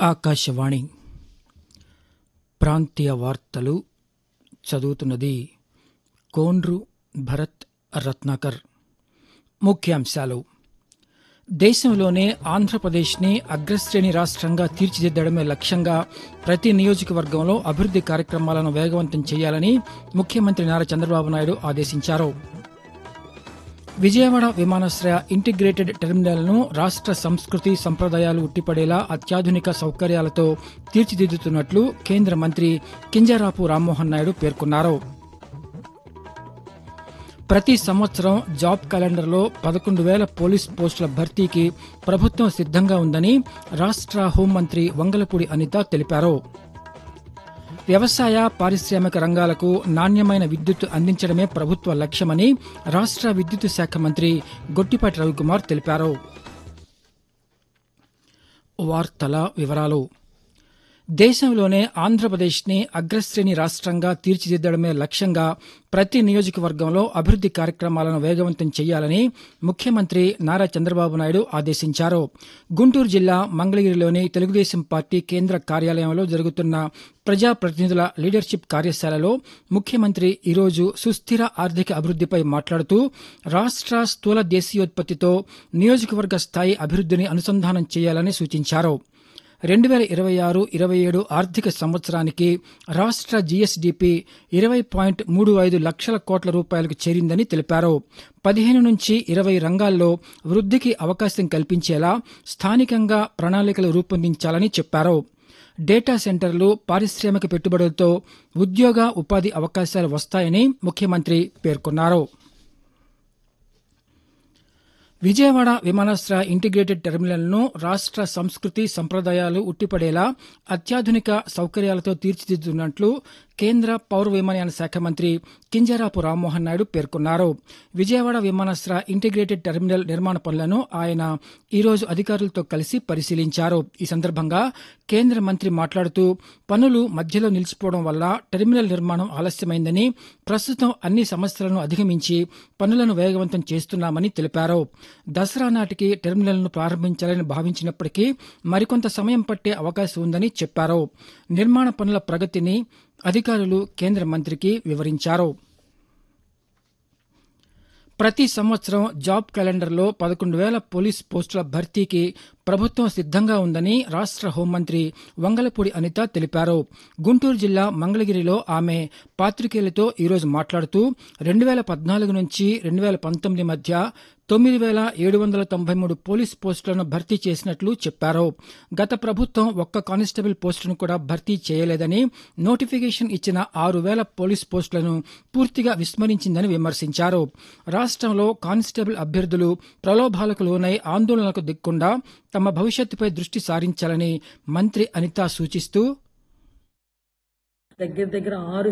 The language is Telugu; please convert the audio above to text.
ఆకాశవాణి ప్రాంతీయ వార్తలు చదువుతున్నది కోండ్రు భరత్ రత్నాకర్ ముఖ్యాంశాలు దేశంలోనే ఆంధ్రప్రదేశ్ని అగ్రశ్రేణి రాష్ట్రంగా తీర్చిదిద్దడమే లక్ష్యంగా ప్రతి నియోజకవర్గంలో అభివృద్ది కార్యక్రమాలను వేగవంతం చేయాలని ముఖ్యమంత్రి నారా చంద్రబాబు నాయుడు ఆదేశించారు విజయవాడ విమానాశ్రయ ఇంటిగ్రేటెడ్ టెర్మినల్ను రాష్ట్ర సంస్కృతి సంప్రదాయాలు ఉట్టిపడేలా అత్యాధునిక సౌకర్యాలతో తీర్చిదిద్దుతున్నట్లు కేంద్ర మంత్రి కింజరాపు రామ్మోహన్ నాయుడు పేర్కొన్నారు ప్రతి సంవత్సరం జాబ్ క్యాలెండర్లో పదకొండు వేల పోలీస్ పోస్టుల భర్తీకి ప్రభుత్వం సిద్దంగా ఉందని రాష్ట్ర హోంమంత్రి వంగలపూడి అనిత తెలిపారు వ్యవసాయ పారిశ్రామిక రంగాలకు నాణ్యమైన విద్యుత్ అందించడమే ప్రభుత్వ లక్ష్యమని రాష్ట్ర విద్యుత్ శాఖ మంత్రి గొట్టిపాటి రవికుమార్ తెలిపారు వార్తల వివరాలు దేశంలోనే ఆంధ్రప్రదేశ్ని అగ్రశ్రేణి రాష్ట్రంగా తీర్చిదిద్దడమే లక్ష్యంగా ప్రతి నియోజకవర్గంలో అభివృద్ది కార్యక్రమాలను వేగవంతం చేయాలని ముఖ్యమంత్రి నారా చంద్రబాబు నాయుడు ఆదేశించారు గుంటూరు జిల్లా మంగళగిరిలోని తెలుగుదేశం పార్టీ కేంద్ర కార్యాలయంలో జరుగుతున్న ప్రజాప్రతినిధుల లీడర్షిప్ కార్యశాలలో ముఖ్యమంత్రి ఈరోజు సుస్థిర ఆర్థిక అభివృద్దిపై మాట్లాడుతూ రాష్ట్ర స్థూల దేశీయోత్పత్తితో నియోజకవర్గ స్థాయి అభివృద్దిని అనుసంధానం చేయాలని సూచించారు రెండు వేల ఇరవై ఆరు ఇరవై ఏడు ఆర్థిక సంవత్సరానికి రాష్ట్ర జీఎస్డీపీ ఇరవై పాయింట్ మూడు ఐదు లక్షల కోట్ల రూపాయలకు చేరిందని తెలిపారు పదిహేను నుంచి ఇరవై రంగాల్లో వృద్దికి అవకాశం కల్పించేలా స్థానికంగా ప్రణాళికలు రూపొందించాలని చెప్పారు డేటా సెంటర్లు పారిశ్రామిక పెట్టుబడులతో ఉద్యోగ ఉపాధి అవకాశాలు వస్తాయని ముఖ్యమంత్రి పేర్కొన్నారు విజయవాడ విమానాశ్రయ ఇంటిగ్రేటెడ్ టెర్మినల్ను రాష్ట్ర సంస్కృతి సంప్రదాయాలు ఉట్టిపడేలా అత్యాధునిక సౌకర్యాలతో తీర్చిదిద్దుతున్నట్లు కేంద్ర పౌర విమానయాన శాఖ మంత్రి కింజరాపు రామ్మోహన్ నాయుడు పేర్కొన్నారు విజయవాడ విమానాశ్రయ ఇంటిగ్రేటెడ్ టెర్మినల్ నిర్మాణ పనులను ఆయన ఈరోజు అధికారులతో కలిసి పరిశీలించారు ఈ సందర్భంగా కేంద్ర మంత్రి మాట్లాడుతూ పనులు మధ్యలో నిలిచిపోవడం వల్ల టెర్మినల్ నిర్మాణం ఆలస్యమైందని ప్రస్తుతం అన్ని సమస్యలను అధిగమించి పనులను వేగవంతం చేస్తున్నామని తెలిపారు దసరా నాటికి టెర్మినల్ను ప్రారంభించాలని భావించినప్పటికీ మరికొంత సమయం పట్టే అవకాశం ఉందని చెప్పారు నిర్మాణ పనుల ప్రగతిని అధికారులు కేంద్ర మంత్రికి వివరించారు ప్రతి సంవత్సరం జాబ్ క్యాలెండర్లో పదకొండు వేల పోలీస్ పోస్టుల భర్తీకి ప్రభుత్వం సిద్దంగా ఉందని రాష్ట్ర హోంమంత్రి వంగలపూడి అనిత తెలిపారు గుంటూరు జిల్లా మంగళగిరిలో ఆమె పాతికేయులతో ఈరోజు మాట్లాడుతూ రెండు వేల పద్నాలుగు నుంచి రెండు వేల పంతొమ్మిది మధ్య తొమ్మిది వేల ఏడు వందల తొంభై మూడు పోలీస్ పోస్టులను భర్తీ చేసినట్లు చెప్పారు గత ప్రభుత్వం ఒక్క కానిస్టేబుల్ పోస్టును కూడా భర్తీ చేయలేదని నోటిఫికేషన్ ఇచ్చిన ఆరు వేల పోలీస్ పోస్టులను పూర్తిగా విస్మరించిందని విమర్శించారు రాష్ట్రంలో కానిస్టేబుల్ అభ్యర్థులు ప్రలోభాలకు లోనై ఆందోళనకు దిక్కుండా తమ భవిష్యత్తుపై దృష్టి సారించాలని మంత్రి అనిత సూచిస్తూ దగ్గర దగ్గర ఆరు